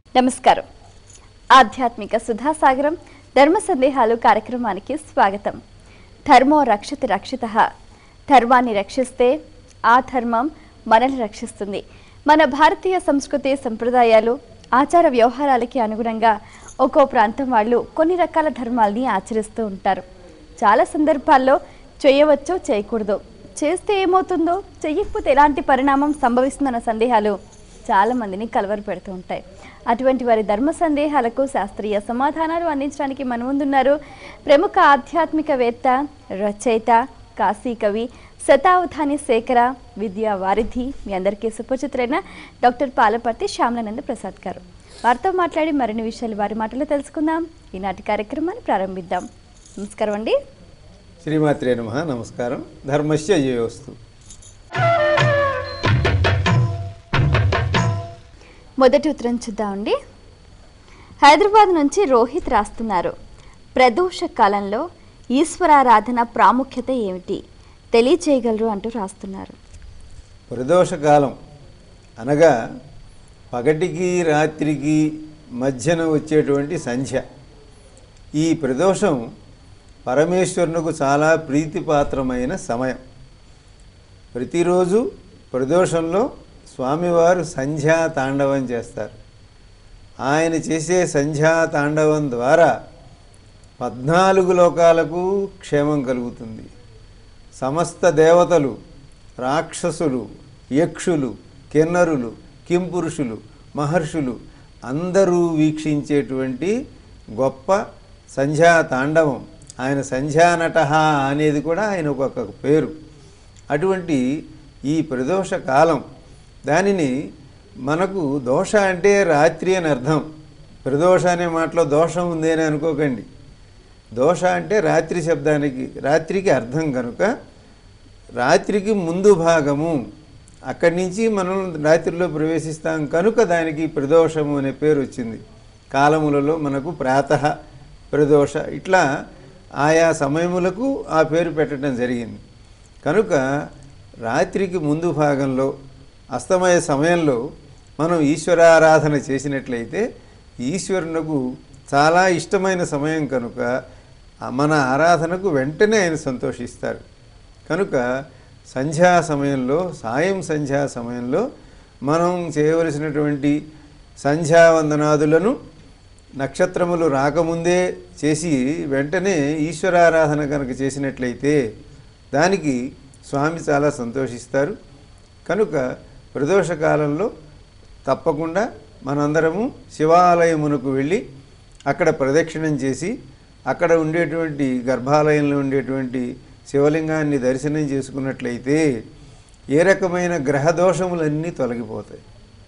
నమస్కారం ఆధ్యాత్మిక సుధాసాగరం ధర్మ సందేహాలు కార్యక్రమానికి స్వాగతం ధర్మో రక్షతి రక్షిత ధర్మాన్ని రక్షిస్తే ఆ ధర్మం మనల్ని రక్షిస్తుంది మన భారతీయ సంస్కృతి సంప్రదాయాలు ఆచార వ్యవహారాలకి అనుగుణంగా ఒక్కో ప్రాంతం వాళ్ళు కొన్ని రకాల ధర్మాల్ని ఆచరిస్తూ ఉంటారు చాలా సందర్భాల్లో చేయవచ్చో చేయకూడదు చేస్తే ఏమవుతుందో చెయ్యకపోతే ఎలాంటి పరిణామం సంభవిస్తుందన్న సందేహాలు చాలా మందిని కలవర పెడుతూ ఉంటాయి అటువంటి వారి ధర్మ సందేహాలకు శాస్త్రీయ సమాధానాలు అందించడానికి మన ముందున్నారు ప్రముఖ ఆధ్యాత్మికవేత్త రచయిత కాశీ కవి శతావధాని శేఖర విద్యా వారిధి మీ అందరికీ సుపరిచితులైన డాక్టర్ పాలపర్తి శ్యామలానంద ప్రసాద్ గారు వారితో మాట్లాడి మరిన్ని విషయాలు వారి మాటలో తెలుసుకుందాం ఈనాటి కార్యక్రమాన్ని ప్రారంభిద్దాం నమస్కారం అండి శ్రీమాత్రే నమ నమస్కారం ధర్మస్య జయోస్తు మొదటి ఉత్తరం చూద్దామండి హైదరాబాద్ నుంచి రోహిత్ రాస్తున్నారు ప్రదోష కాలంలో ఈశ్వరారాధన ప్రాముఖ్యత ఏమిటి తెలియచేయగలరు అంటూ రాస్తున్నారు ప్రదోషకాలం అనగా పగటికి రాత్రికి మధ్యన వచ్చేటువంటి సంధ్య ఈ ప్రదోషం పరమేశ్వరునకు చాలా ప్రీతిపాత్రమైన సమయం ప్రతిరోజు ప్రదోషంలో స్వామివారు సంధ్యా తాండవం చేస్తారు ఆయన చేసే సంధ్యా తాండవం ద్వారా పద్నాలుగు లోకాలకు క్షేమం కలుగుతుంది సమస్త దేవతలు రాక్షసులు యక్షులు కిన్నరులు కింపురుషులు మహర్షులు అందరూ వీక్షించేటువంటి గొప్ప సంధ్యా తాండవం ఆయన సంధ్యానట అనేది కూడా ఆయన ఒక పేరు అటువంటి ఈ ప్రదోష కాలం దానిని మనకు దోష అంటే రాత్రి అని అర్థం ప్రదోష అనే మాటలో దోషం ఉంది అని అనుకోకండి దోష అంటే రాత్రి శబ్దానికి రాత్రికి అర్థం కనుక రాత్రికి ముందు భాగము అక్కడి నుంచి మనం రాత్రిలో ప్రవేశిస్తాం కనుక దానికి ప్రదోషము అనే పేరు వచ్చింది కాలములలో మనకు ప్రాతః ప్రదోష ఇట్లా ఆయా సమయములకు ఆ పేరు పెట్టడం జరిగింది కనుక రాత్రికి ముందు భాగంలో అస్తమయ సమయంలో మనం ఈశ్వరారాధన చేసినట్లయితే ఈశ్వరునకు చాలా ఇష్టమైన సమయం కనుక ఆ మన ఆరాధనకు వెంటనే ఆయన సంతోషిస్తారు కనుక సంధ్యా సమయంలో సాయం సంధ్యా సమయంలో మనం చేయవలసినటువంటి సంధ్యావందనాదులను నక్షత్రములు రాకముందే చేసి వెంటనే ఈశ్వరారాధన కనుక చేసినట్లయితే దానికి స్వామి చాలా సంతోషిస్తారు కనుక ప్రదోష కాలంలో తప్పకుండా మనందరము శివాలయమునకు వెళ్ళి అక్కడ ప్రదక్షిణం చేసి అక్కడ ఉండేటువంటి గర్భాలయంలో ఉండేటువంటి శివలింగాన్ని దర్శనం చేసుకున్నట్లయితే ఏ రకమైన గ్రహ దోషములన్నీ తొలగిపోతాయి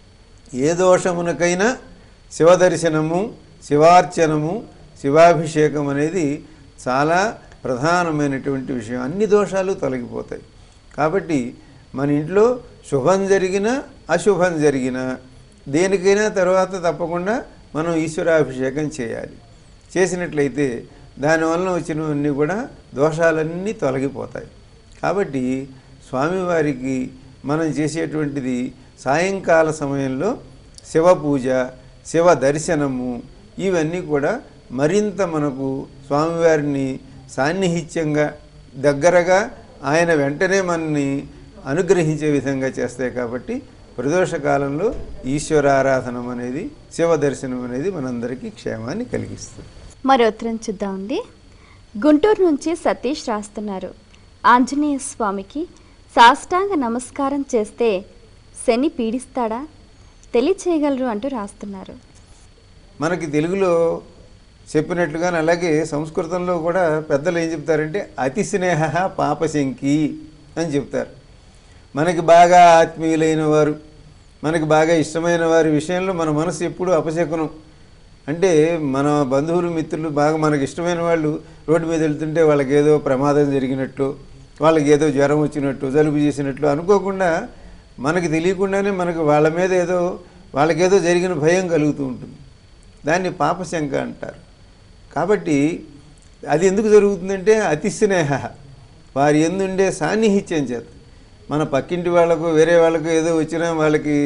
ఏ దోషమునకైనా శివదర్శనము శివార్చనము శివాభిషేకం అనేది చాలా ప్రధానమైనటువంటి విషయం అన్ని దోషాలు తొలగిపోతాయి కాబట్టి మన ఇంట్లో శుభం జరిగినా అశుభం జరిగినా దేనికైనా తర్వాత తప్పకుండా మనం ఈశ్వరాభిషేకం చేయాలి చేసినట్లయితే దానివల్ల వచ్చినవన్నీ కూడా దోషాలన్నీ తొలగిపోతాయి కాబట్టి స్వామివారికి మనం చేసేటువంటిది సాయంకాల సమయంలో శివ పూజ శివ దర్శనము ఇవన్నీ కూడా మరింత మనకు స్వామివారిని సాన్నిహిత్యంగా దగ్గరగా ఆయన వెంటనే మనని అనుగ్రహించే విధంగా చేస్తాయి కాబట్టి ప్రదోష కాలంలో ఈశ్వరారాధనం అనేది శివ దర్శనం అనేది మనందరికీ క్షేమాన్ని కలిగిస్తుంది మరో ఉత్తరం చూద్దామండి గుంటూరు నుంచి సతీష్ రాస్తున్నారు ఆంజనేయ స్వామికి సాష్టాంగ నమస్కారం చేస్తే శని పీడిస్తాడా తెలియచేయగలరు అంటూ రాస్తున్నారు మనకి తెలుగులో చెప్పినట్లుగానే అలాగే సంస్కృతంలో కూడా పెద్దలు ఏం చెప్తారంటే అతి స్నేహ పాపశంకి అని చెప్తారు మనకి బాగా ఆత్మీయులైన వారు మనకి బాగా ఇష్టమైన వారి విషయంలో మన మనసు ఎప్పుడూ అపశకునం అంటే మన బంధువులు మిత్రులు బాగా మనకి ఇష్టమైన వాళ్ళు రోడ్డు మీద వెళ్తుంటే వాళ్ళకి ఏదో ప్రమాదం జరిగినట్లు వాళ్ళకి ఏదో జ్వరం వచ్చినట్టు జలుబు చేసినట్లు అనుకోకుండా మనకి తెలియకుండానే మనకు వాళ్ళ మీద ఏదో వాళ్ళకేదో జరిగిన భయం కలుగుతూ ఉంటుంది దాన్ని పాపశంక అంటారు కాబట్టి అది ఎందుకు జరుగుతుందంటే అతి స్నేహ వారి ఎందుండే సాన్నిహిత్యం చేత మన పక్కింటి వాళ్ళకు వేరే వాళ్ళకు ఏదో వచ్చినా వాళ్ళకి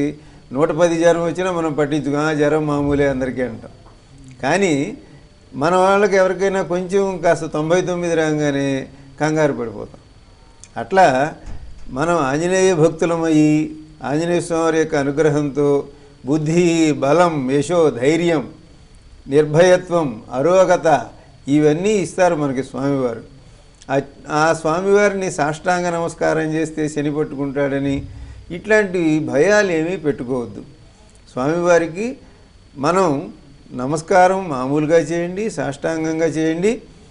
నూట పది జ్వరం వచ్చినా మనం పట్టించుకో "ఆ, జ్వరం మామూలే అందరికీ అంటాం కానీ మన వాళ్ళకి ఎవరికైనా కొంచెం కాస్త తొంభై తొమ్మిది రాగానే కంగారు పడిపోతాం అట్లా మనం ఆంజనేయ భక్తులమయ్యి ఆంజనేయ స్వామి యొక్క అనుగ్రహంతో బుద్ధి బలం యశో ధైర్యం నిర్భయత్వం అరోగత ఇవన్నీ ఇస్తారు మనకి స్వామివారు ఆ- ఆ స్వామివారిని సాష్టాంగ నమస్కారం చేస్తే శని పట్టుకుంటాడని ఇట్లాంటి భయాలు ఏమీ పెట్టుకోవద్దు స్వామివారికి మనం నమస్కారం మామూలుగా చేయండి సాష్టాంగంగా చేయండి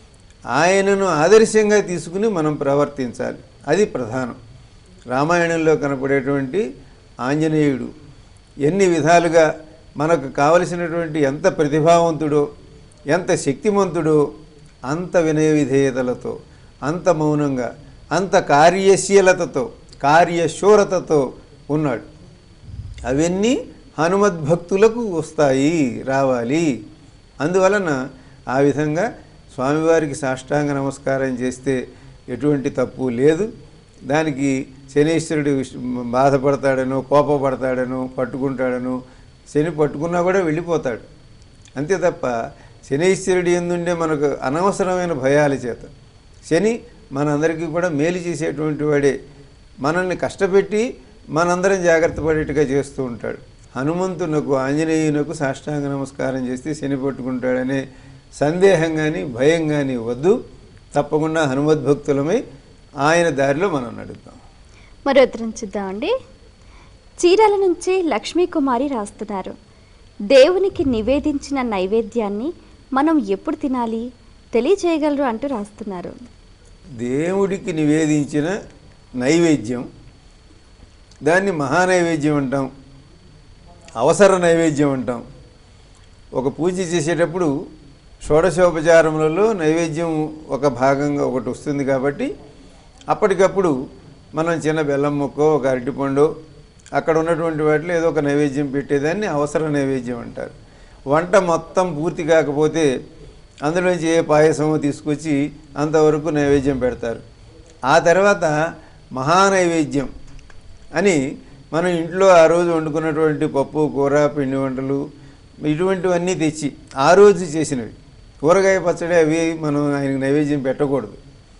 ఆయనను ఆదర్శంగా తీసుకుని మనం ప్రవర్తించాలి అది ప్రధానం రామాయణంలో కనపడేటువంటి ఆంజనేయుడు ఎన్ని విధాలుగా మనకు కావలసినటువంటి ఎంత ప్రతిభావంతుడో ఎంత శక్తిమంతుడో అంత వినయ విధేయతలతో అంత మౌనంగా అంత కార్యశీలతతో కార్యశూరతతో ఉన్నాడు అవన్నీ హనుమద్భక్తులకు వస్తాయి రావాలి అందువలన ఆ విధంగా స్వామివారికి సాష్టాంగ నమస్కారం చేస్తే ఎటువంటి తప్పు లేదు దానికి శనీశ్వరుడు విష్- బాధపడతాడనో కోపపడతాడనో పట్టుకుంటాడనో శని పట్టుకున్నా కూడా వెళ్ళిపోతాడు అంతే తప్ప శనీశ్వరుడి ఎందుండే మనకు అనవసరమైన భయాల చేత శని మనందరికీ కూడా మేలు చేసేటువంటి వాడే మనల్ని కష్టపెట్టి మనందరం జాగ్రత్త పడేట్టుగా చేస్తూ ఉంటాడు హనుమంతునకు ఆంజనేయునకు సాష్టాంగ నమస్కారం చేస్తే శని పట్టుకుంటాడనే సందేహం కానీ భయం కానీ వద్దు తప్పకుండా హనుమద్భక్తులమై ఆయన దారిలో మనం నడుద్దాం మరో ఉత్తరం చూద్దామండి చీరాల నుంచి లక్ష్మీ కుమారి రాస్తున్నారు దేవునికి నివేదించిన నైవేద్యాన్ని మనం ఎప్పుడు తినాలి తెలియజేయగలరు అంటూ రాస్తున్నారు దేవుడికి నివేదించిన నైవేద్యం దాన్ని మహానైవేద్యం అంటాం అవసర నైవేద్యం అంటాం ఒక పూజ చేసేటప్పుడు షోడశోపచారములలో నైవేద్యం ఒక భాగంగా ఒకటి వస్తుంది కాబట్టి అప్పటికప్పుడు మనం చిన్న బెల్లం ముక్కో ఒక అరటిపండు అక్కడ ఉన్నటువంటి వాటిలో ఏదో ఒక నైవేద్యం పెట్టేదాన్ని అవసర నైవేద్యం అంటారు వంట మొత్తం పూర్తి కాకపోతే అందులోంచి ఏ పాయసమో తీసుకొచ్చి అంతవరకు నైవేద్యం పెడతారు ఆ తర్వాత మహానైవేద్యం అని మనం ఇంట్లో ఆ రోజు వండుకున్నటువంటి పప్పు కూర పిండి వంటలు ఇటువంటివన్నీ తెచ్చి ఆ రోజు చేసినవి కూరగాయ పచ్చడి అవి మనం ఆయనకు నైవేద్యం పెట్టకూడదు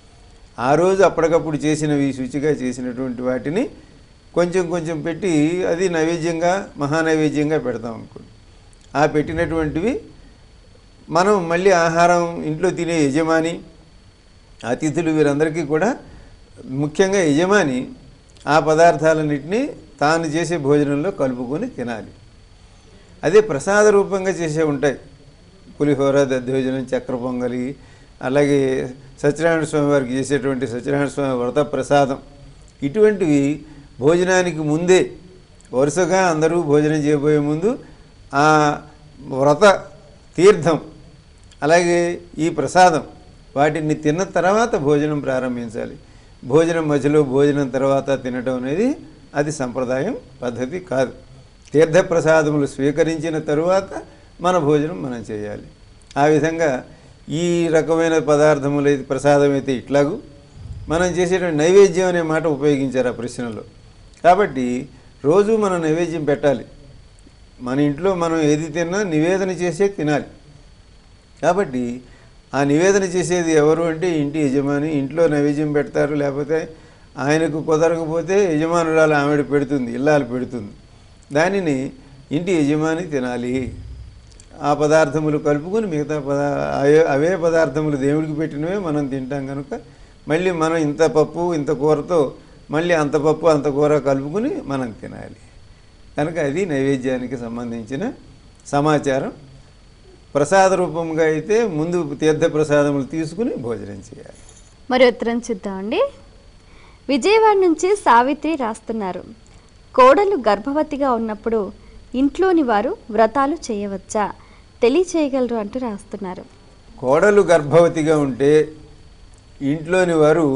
ఆ రోజు అప్పటికప్పుడు చేసినవి శుచిగా చేసినటువంటి వాటిని కొంచెం కొంచెం పెట్టి అది నైవేద్యంగా మహానైవేద్యంగా పెడతాం అనుకోండి ఆ పెట్టినటువంటివి మనం మళ్ళీ ఆహారం ఇంట్లో తినే యజమాని అతిథులు వీరందరికీ కూడా ముఖ్యంగా యజమాని ఆ పదార్థాలన్నింటినీ తాను చేసే భోజనంలో కలుపుకొని తినాలి అదే ప్రసాద రూపంగా చేసే ఉంటాయి పులిహోర దద్దోజనం చక్ర పొంగలి అలాగే సత్యనారాయణ స్వామి వారికి చేసేటువంటి సత్యనారాయణ స్వామి వ్రత ప్రసాదం ఇటువంటివి భోజనానికి ముందే వరుసగా అందరూ భోజనం చేయబోయే ముందు ఆ వ్రత తీర్థం అలాగే ఈ ప్రసాదం వాటిని తిన్న తర్వాత భోజనం ప్రారంభించాలి భోజనం మధ్యలో భోజనం తర్వాత తినటం అనేది అది సంప్రదాయం పద్ధతి కాదు తీర్థప్రసాదములు స్వీకరించిన తరువాత మన భోజనం మనం చేయాలి ఆ విధంగా ఈ రకమైన పదార్థములు అయితే ప్రసాదం అయితే ఇట్లాగూ మనం చేసేటువంటి నైవేద్యం అనే మాట ఉపయోగించారు ఆ ప్రశ్నలో కాబట్టి రోజు మనం నైవేద్యం పెట్టాలి మన ఇంట్లో మనం ఏది తిన్నా నివేదన చేసే తినాలి కాబట్టి ఆ నివేదన చేసేది ఎవరు అంటే ఇంటి యజమాని ఇంట్లో నైవేద్యం పెడతారు లేకపోతే ఆయనకు కుదరకపోతే యజమానురాలు ఆవిడ పెడుతుంది ఇల్లాలు పెడుతుంది దానిని ఇంటి యజమాని తినాలి ఆ పదార్థములు కలుపుకొని మిగతా పదా అవే- అవే పదార్థములు దేవుడికి పెట్టినవే మనం తింటాం కనుక మళ్ళీ మనం ఇంత పప్పు ఇంత కూరతో మళ్ళీ అంత పప్పు అంత కూర కలుపుకొని మనం తినాలి కనుక అది నైవేద్యానికి సంబంధించిన సమాచారం ప్రసాద రూపంగా అయితే ముందు తీర్థ ప్రసాదములు తీసుకుని భోజనం చేయాలి మరి ఉత్తరం చూద్దామండి విజయవాడ నుంచి సావిత్రి రాస్తున్నారు కోడలు గర్భవతిగా ఉన్నప్పుడు ఇంట్లోని వారు వ్రతాలు చేయవచ్చా తెలియచేయగలరు అంటూ రాస్తున్నారు కోడలు గర్భవతిగా ఉంటే ఇంట్లోని వారు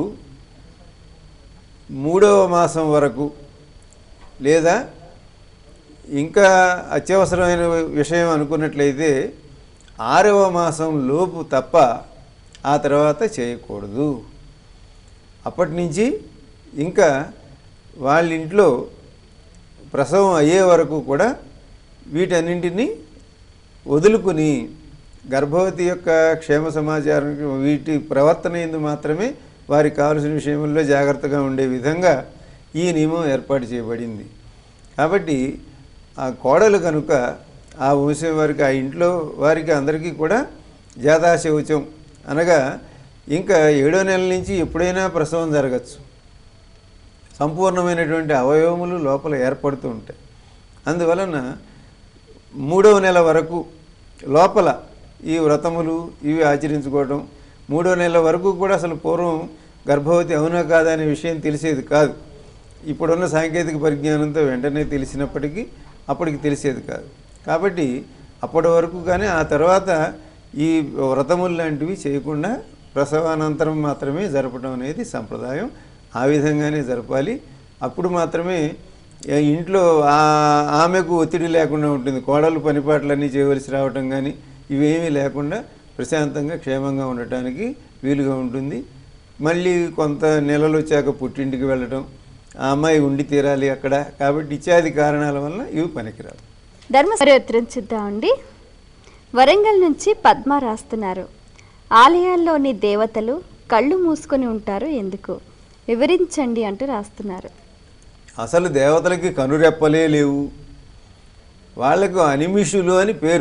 మూడవ మాసం వరకు లేదా ఇంకా అత్యవసరమైన విషయం అనుకున్నట్లయితే ఆరవ మాసం లోపు తప్ప ఆ తర్వాత చేయకూడదు అప్పటి నుంచి ఇంకా వాళ్ళ ఇంట్లో ప్రసవం అయ్యే వరకు కూడా వీటన్నింటినీ వదులుకుని గర్భవతి యొక్క క్షేమ సమాచారం వీటి ప్రవర్తన ఎందు మాత్రమే వారికి కావలసిన విషయంలో జాగ్రత్తగా ఉండే విధంగా ఈ నియమం ఏర్పాటు చేయబడింది కాబట్టి ఆ కోడలు కనుక ఆ వంశం వారికి ఆ ఇంట్లో వారికి అందరికీ కూడా జాతాశౌచం అనగా ఇంకా ఏడో నెల నుంచి ఎప్పుడైనా ప్రసవం జరగచ్చు సంపూర్ణమైనటువంటి అవయవములు లోపల ఏర్పడుతూ ఉంటాయి అందువలన మూడవ నెల వరకు లోపల ఈ వ్రతములు ఇవి ఆచరించుకోవడం మూడో నెల వరకు కూడా అసలు పూర్వం గర్భవతి అవునా కాదా అనే విషయం తెలిసేది కాదు ఇప్పుడున్న సాంకేతిక పరిజ్ఞానంతో వెంటనే తెలిసినప్పటికీ అప్పటికి తెలిసేది కాదు కాబట్టి అప్పటి వరకు కానీ ఆ తర్వాత ఈ వ్రతములు లాంటివి చేయకుండా ప్రసవానంతరం మాత్రమే జరపడం అనేది సంప్రదాయం ఆ విధంగానే జరపాలి అప్పుడు మాత్రమే ఏ ఇంట్లో ఆ- ఆమెకు ఒత్తిడి లేకుండా ఉంటుంది కోడలు పనిపాట్లన్నీ చేయవలసి రావటం కానీ ఇవేమీ లేకుండా ప్రశాంతంగా క్షేమంగా ఉండటానికి వీలుగా ఉంటుంది మళ్ళీ కొంత నెలలు వచ్చాక పుట్టింటికి వెళ్ళటం ఆ అమ్మాయి ఉండి తీరాలి అక్కడ కాబట్టి ఇత్యాది కారణాల వలన ఇవి పనికిరావు ధర్మ మరో ఉత్తరం చూద్దామండి వరంగల్ నుంచి పద్మ రాస్తున్నారు ఆలయాల్లోని దేవతలు కళ్ళు మూసుకొని ఉంటారు ఎందుకు వివరించండి అంటూ రాస్తున్నారు అసలు దేవతలకి కనురెప్పలే లేవు వాళ్లకు అనిమిషులు అని పేరు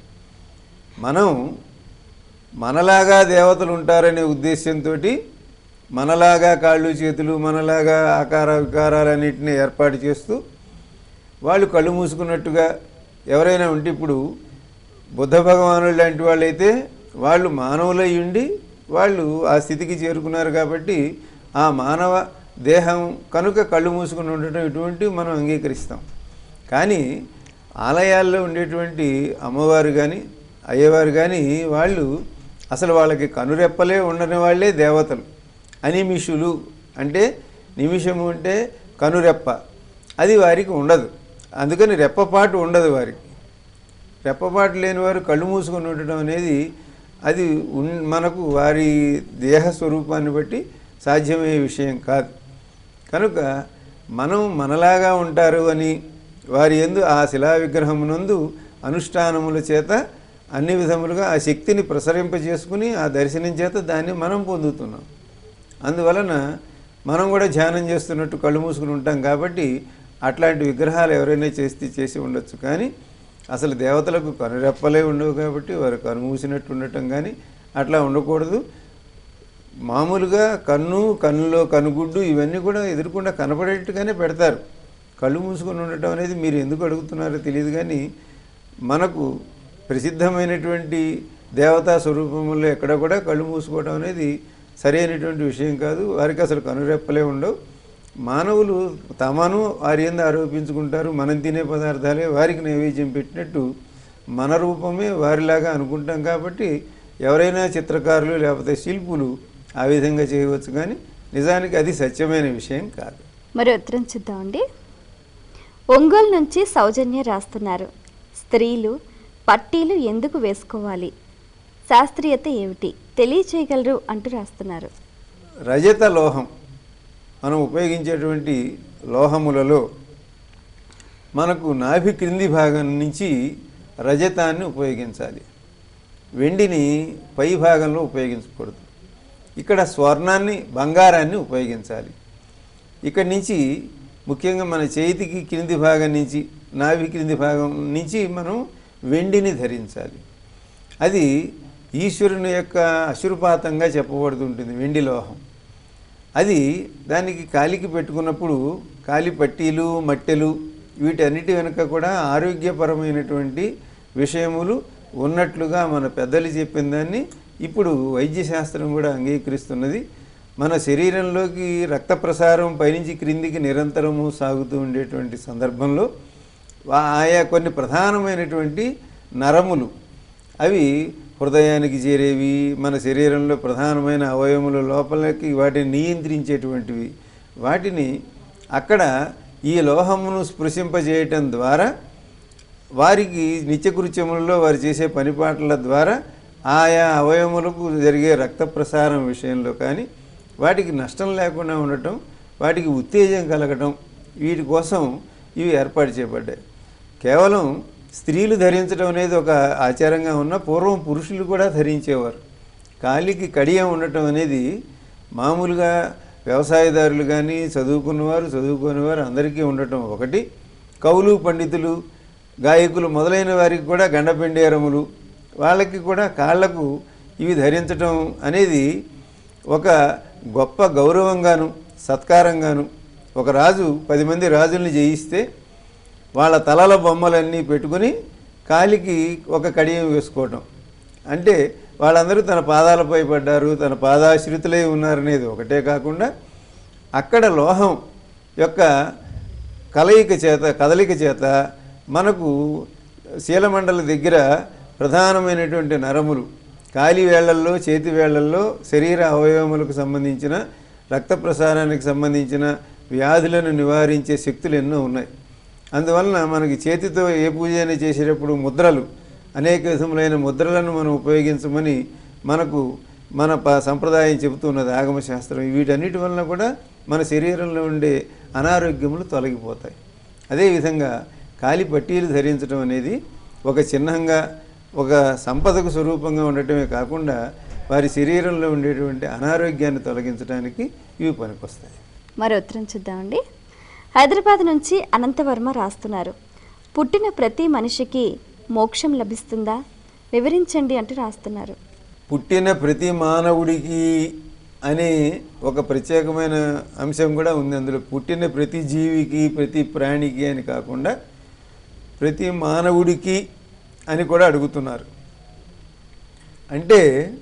మనం మనలాగా దేవతలు ఉంటారనే ఉద్దేశంతో మనలాగా కాళ్ళు చేతులు మనలాగా ఆకార వికారాలన్నింటినీ ఏర్పాటు చేస్తూ వాళ్ళు కళ్ళు మూసుకున్నట్టుగా ఎవరైనా ఉంటే ఇప్పుడు బుద్ధ భగవానుడు లాంటి వాళ్ళైతే వాళ్ళు మానవులై ఉండి వాళ్ళు ఆ స్థితికి చేరుకున్నారు కాబట్టి ఆ మానవ దేహం కనుక కళ్ళు మూసుకుని ఉండటం ఇటువంటివి మనం అంగీకరిస్తాం కానీ ఆలయాల్లో ఉండేటువంటి అమ్మవారు కానీ అయ్యవారు కానీ వాళ్ళు అసలు వాళ్ళకి కనురెప్పలే ఉండని వాళ్ళే దేవతలు అనిమిషులు అంటే నిమిషము అంటే కనురెప్ప అది వారికి ఉండదు అందుకని రెప్పపాటు ఉండదు వారికి రెప్పపాటు లేని వారు కళ్ళు మూసుకొని ఉండటం అనేది అది ఉన్ మనకు వారి దేహ స్వరూపాన్ని బట్టి సాధ్యమయ్యే విషయం కాదు కనుక మనం మనలాగా ఉంటారు అని వారి ఎందు ఆ శిలా విగ్రహమునందు అనుష్ఠానముల చేత అన్ని విధములుగా ఆ శక్తిని ప్రసరింపజేసుకుని ఆ దర్శనం చేత దాన్ని మనం పొందుతున్నాం అందువలన మనం కూడా ధ్యానం చేస్తున్నట్టు కళ్ళు మూసుకుని ఉంటాం కాబట్టి అట్లాంటి విగ్రహాలు ఎవరైనా చేస్తే చేసి ఉండొచ్చు కానీ అసలు దేవతలకు కనురెప్పలే ఉండవు కాబట్టి వారు కనుమూసినట్టు ఉండటం కానీ అట్లా ఉండకూడదు మామూలుగా కన్ను కన్నులో కనుగుడ్డు ఇవన్నీ కూడా ఎదురుకుండా కనపడేట్టుగానే పెడతారు కళ్ళు మూసుకొని ఉండటం అనేది మీరు ఎందుకు అడుగుతున్నారో తెలియదు కానీ మనకు ప్రసిద్ధమైనటువంటి దేవతా స్వరూపంలో ఎక్కడ కూడా కళ్ళు మూసుకోవడం అనేది సరైనటువంటి విషయం కాదు వారికి అసలు కనురెప్పలే ఉండవు మానవులు తమను వారి ఎందు ఆరోపించుకుంటారు మనం తినే పదార్థాలే వారికి నైవేద్యం పెట్టినట్టు మన రూపమే వారిలాగా అనుకుంటాం కాబట్టి ఎవరైనా చిత్రకారులు లేకపోతే శిల్పులు ఆ విధంగా చేయవచ్చు కానీ నిజానికి అది సత్యమైన విషయం కాదు మరో ఉత్తరం చూద్దామండి ఒంగోలు నుంచి సౌజన్య రాస్తున్నారు స్త్రీలు పట్టీలు ఎందుకు వేసుకోవాలి శాస్త్రీయత ఏమిటి తెలియచేయగలరు అంటూ రాస్తున్నారు రజత లోహం మనం ఉపయోగించేటువంటి లోహములలో మనకు నాభి క్రింది భాగం నుంచి రజతాన్ని ఉపయోగించాలి వెండిని పై భాగంలో ఉపయోగించకూడదు ఇక్కడ స్వర్ణాన్ని బంగారాన్ని ఉపయోగించాలి ఇక్కడి నుంచి ముఖ్యంగా మన చేతికి క్రింది భాగం నుంచి నాభి క్రింది భాగం నుంచి మనం వెండిని ధరించాలి అది ఈశ్వరుని యొక్క అశురుపాతంగా చెప్పబడుతుంటుంది వెండి లోహం అది దానికి కాలికి పెట్టుకున్నప్పుడు కాలి పట్టీలు మట్టెలు వీటన్నిటి వెనుక కూడా ఆరోగ్యపరమైనటువంటి విషయములు ఉన్నట్లుగా మన పెద్దలు చెప్పిన దాన్ని ఇప్పుడు వైద్యశాస్త్రం కూడా అంగీకరిస్తున్నది మన శరీరంలోకి రక్త ప్రసారం పైనుంచి క్రిందికి నిరంతరము సాగుతూ ఉండేటువంటి సందర్భంలో వా- ఆయా కొన్ని ప్రధానమైనటువంటి నరములు అవి హృదయానికి చేరేవి మన శరీరంలో ప్రధానమైన అవయముల లోపలికి వాటిని నియంత్రించేటువంటివి వాటిని అక్కడ ఈ లోహమును స్పృశింపజేయటం ద్వారా వారికి నిత్యకృత్యములలో వారు చేసే పనిపాట్ల ద్వారా ఆయా అవయములకు జరిగే రక్త ప్రసారం విషయంలో కానీ వాటికి నష్టం లేకుండా ఉండటం వాటికి ఉత్తేజం కలగటం వీటి కోసం ఇవి ఏర్పాటు చేయబడ్డాయి కేవలం స్త్రీలు ధరించడం అనేది ఒక ఆచారంగా ఉన్న పూర్వం పురుషులు కూడా ధరించేవారు కాలికి కడియం ఉండటం అనేది మామూలుగా వ్యవసాయదారులు కానీ చదువుకున్నవారు చదువుకునేవారు అందరికీ ఉండటం ఒకటి కవులు పండితులు గాయకులు మొదలైన వారికి కూడా గండపెండేరములు వాళ్ళకి కూడా కాళ్లకు ఇవి ధరించటం అనేది ఒక గొప్ప గౌరవంగాను సత్కారంగాను ఒక రాజు పది మంది రాజుల్ని జయిస్తే వాళ్ళ తలల బొమ్మలన్నీ పెట్టుకుని కాలికి ఒక కడియం వేసుకోవటం అంటే వాళ్ళందరూ తన పాదాలపై పడ్డారు తన పాదాశ్రితులై ఉన్నారనేది ఒకటే కాకుండా అక్కడ లోహం యొక్క కలయిక చేత కదలిక చేత మనకు శీలమండలి దగ్గర ప్రధానమైనటువంటి నరములు కాలి వేళ్లల్లో చేతి వేళ్లల్లో శరీర అవయవములకు సంబంధించిన రక్త ప్రసారానికి సంబంధించిన వ్యాధులను నివారించే శక్తులు ఎన్నో ఉన్నాయి అందువలన మనకి చేతితో ఏ పూజ అయినా చేసేటప్పుడు ముద్రలు అనేక విధములైన ముద్రలను మనం ఉపయోగించమని మనకు మన ప సంప్రదాయం చెబుతున్నది ఆగమ శాస్త్రం వీటన్నిటి వలన కూడా మన శరీరంలో ఉండే అనారోగ్యములు తొలగిపోతాయి అదేవిధంగా కాలి పట్టీలు ధరించడం అనేది ఒక చిహ్నంగా ఒక సంపదకు స్వరూపంగా ఉండటమే కాకుండా వారి శరీరంలో ఉండేటువంటి అనారోగ్యాన్ని తొలగించడానికి ఇవి పనికొస్తాయి మరి ఉత్తరం చూద్దామండి హైదరాబాద్ నుంచి అనంతవర్మ రాస్తున్నారు పుట్టిన ప్రతి మనిషికి మోక్షం లభిస్తుందా వివరించండి అంటూ రాస్తున్నారు పుట్టిన ప్రతి మానవుడికి అనే ఒక ప్రత్యేకమైన అంశం కూడా ఉంది అందులో పుట్టిన ప్రతి జీవికి ప్రతి ప్రాణికి అని కాకుండా ప్రతి మానవుడికి అని కూడా అడుగుతున్నారు అంటే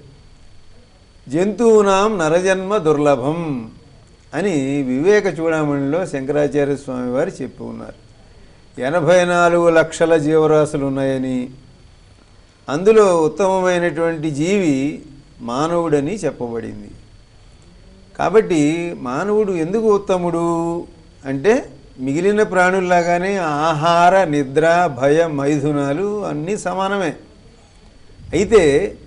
జంతువునాం నరజన్మ దుర్లభం అని వివేక చూడమణిలో శంకరాచార్య స్వామి వారు చెప్పి ఉన్నారు ఎనభై నాలుగు లక్షల జీవరాశులు ఉన్నాయని అందులో ఉత్తమమైనటువంటి జీవి మానవుడని చెప్పబడింది కాబట్టి మానవుడు ఎందుకు ఉత్తముడు అంటే మిగిలిన ప్రాణుల్లాగానే ఆహార నిద్ర భయ మైథునాలు అన్నీ సమానమే అయితే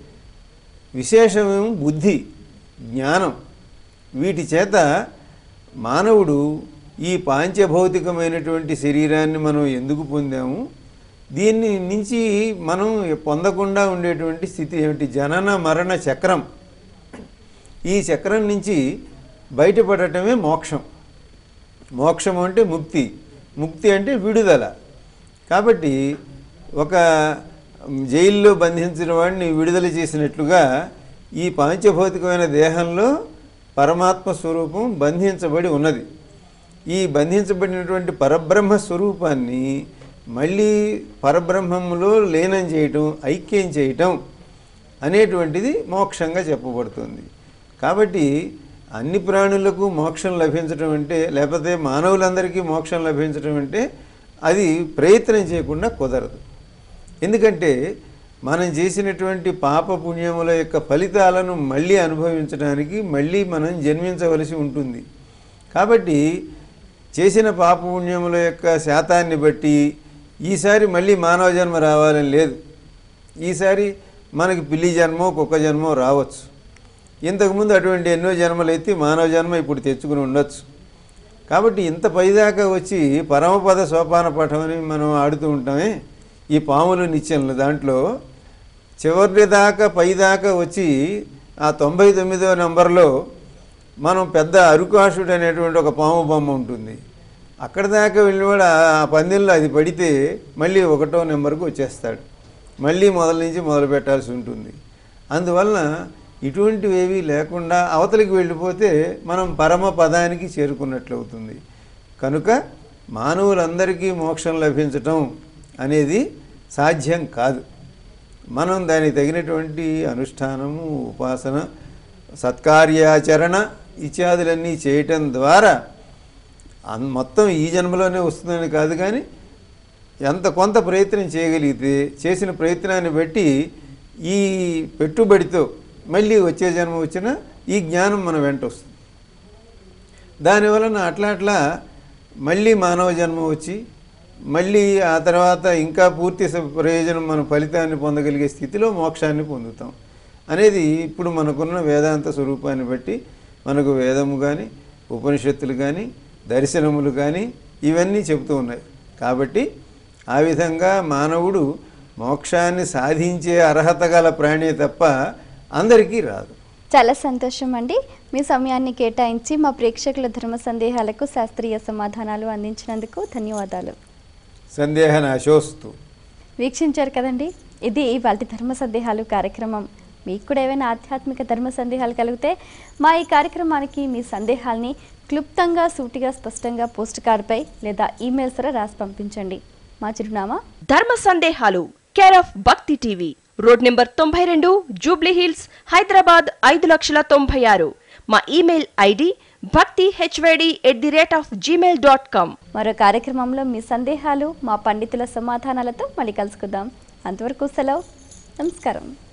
విశేషమేమో బుద్ధి జ్ఞానం వీటి చేత మానవుడు ఈ పాంచభౌతికమైనటువంటి శరీరాన్ని మనం ఎందుకు పొందాము దీన్ని నుంచి మనం పొందకుండా ఉండేటువంటి స్థితి ఏమిటి జనన మరణ చక్రం ఈ చక్రం నుంచి బయటపడటమే మోక్షం మోక్షం అంటే ముక్తి ముక్తి అంటే విడుదల కాబట్టి ఒక జైల్లో బంధించిన వాడిని విడుదల చేసినట్లుగా ఈ పాంచభౌతికమైన దేహంలో పరమాత్మ స్వరూపం బంధించబడి ఉన్నది ఈ బంధించబడినటువంటి పరబ్రహ్మ స్వరూపాన్ని మళ్ళీ పరబ్రహ్మములో లీనం చేయటం ఐక్యం చేయటం అనేటువంటిది మోక్షంగా చెప్పబడుతుంది కాబట్టి అన్ని ప్రాణులకు మోక్షం లభించడం అంటే లేకపోతే మానవులందరికీ మోక్షం లభించడం అంటే అది ప్రయత్నం చేయకుండా కుదరదు ఎందుకంటే మనం చేసినటువంటి పాప పుణ్యముల యొక్క ఫలితాలను మళ్ళీ అనుభవించడానికి మళ్ళీ మనం జన్మించవలసి ఉంటుంది కాబట్టి చేసిన పాప పుణ్యముల యొక్క శాతాన్ని బట్టి ఈసారి మళ్ళీ మానవ జన్మ రావాలని లేదు ఈసారి మనకి పిల్లి జన్మో కుక్క జన్మో రావచ్చు ఇంతకుముందు అటువంటి ఎన్నో జన్మలు ఎత్తి మానవ జన్మ ఇప్పుడు తెచ్చుకుని ఉండొచ్చు కాబట్టి ఇంత పైదాకా వచ్చి పరమపద సోపాన పఠం అని మనం ఆడుతూ ఉంటామే ఈ పాములు నిత్యంలో దాంట్లో చివరి దాకా పైదాకా వచ్చి ఆ తొంభై తొమ్మిదో నెంబర్లో మనం పెద్ద అరుకాషుడు అనేటువంటి ఒక పాము బొమ్మ ఉంటుంది అక్కడ దాకా వెళ్ళినవాడు ఆ పందెంలో అది పడితే మళ్ళీ ఒకటో నెంబర్కి వచ్చేస్తాడు మళ్ళీ మొదల నుంచి మొదలు పెట్టాల్సి ఉంటుంది అందువలన ఇటువంటివి ఏవీ లేకుండా అవతలికి వెళ్ళిపోతే మనం పరమ పదానికి చేరుకున్నట్లు అవుతుంది కనుక మానవులందరికీ మోక్షం లభించటం అనేది సాధ్యం కాదు మనం దానికి తగినటువంటి అనుష్ఠానము ఉపాసన సత్కార్యాచరణ ఇత్యాదులన్నీ చేయటం ద్వారా అన్- మొత్తం ఈ జన్మలోనే వస్తుందని కాదు కానీ ఎంత కొంత ప్రయత్నం చేయగలిగితే చేసిన ప్రయత్నాన్ని బట్టి ఈ పెట్టుబడితో మళ్ళీ వచ్చే జన్మ వచ్చినా ఈ జ్ఞానం మన వెంట వస్తుంది దానివలన అట్లా అట్లా మళ్ళీ మానవ జన్మ వచ్చి మళ్ళీ ఆ తర్వాత ఇంకా పూర్తి స- ప్రయోజనం మన ఫలితాన్ని పొందగలిగే స్థితిలో మోక్షాన్ని పొందుతాం అనేది ఇప్పుడు మనకున్న వేదాంత స్వరూపాన్ని బట్టి మనకు వేదము కానీ ఉపనిషత్తులు కానీ దర్శనములు కానీ ఇవన్నీ చెబుతూ ఉన్నాయి కాబట్టి ఆ విధంగా మానవుడు మోక్షాన్ని సాధించే అర్హత గల ప్రాణి తప్ప అందరికీ రాదు చాలా సంతోషం అండి మీ సమయాన్ని కేటాయించి మా ప్రేక్షకుల ధర్మ సందేహాలకు శాస్త్రీయ సమాధానాలు అందించినందుకు ధన్యవాదాలు సందేహ నాశోస్తు వీక్షించారు కదండి ఇది వాళ్ళ ధర్మ సందేహాలు కార్యక్రమం మీకు కూడా ఏవైనా ఆధ్యాత్మిక ధర్మ సందేహాలు కలిగితే మా ఈ కార్యక్రమానికి మీ సందేహాల్ని క్లుప్తంగా సూటిగా స్పష్టంగా పోస్ట్ కార్డుపై లేదా ఈమెయిల్ సరే రాసి పంపించండి మా చిరునామా ధర్మ సందేహాలు care of Bhakti TV road number తొంభై రెండు జూబ్లీ హిల్స్ హైదరాబాద్ ఐదు లక్షల తొంభై ఆరు మా email ID Bhakti HYD at the rate of Gmail dot com మరో కార్యక్రమంలో మీ సందేహాలు మా పండితుల సమాధానాలతో మళ్ళీ కలుసుకుందాం అంతవరకు సెలవు నమస్కారం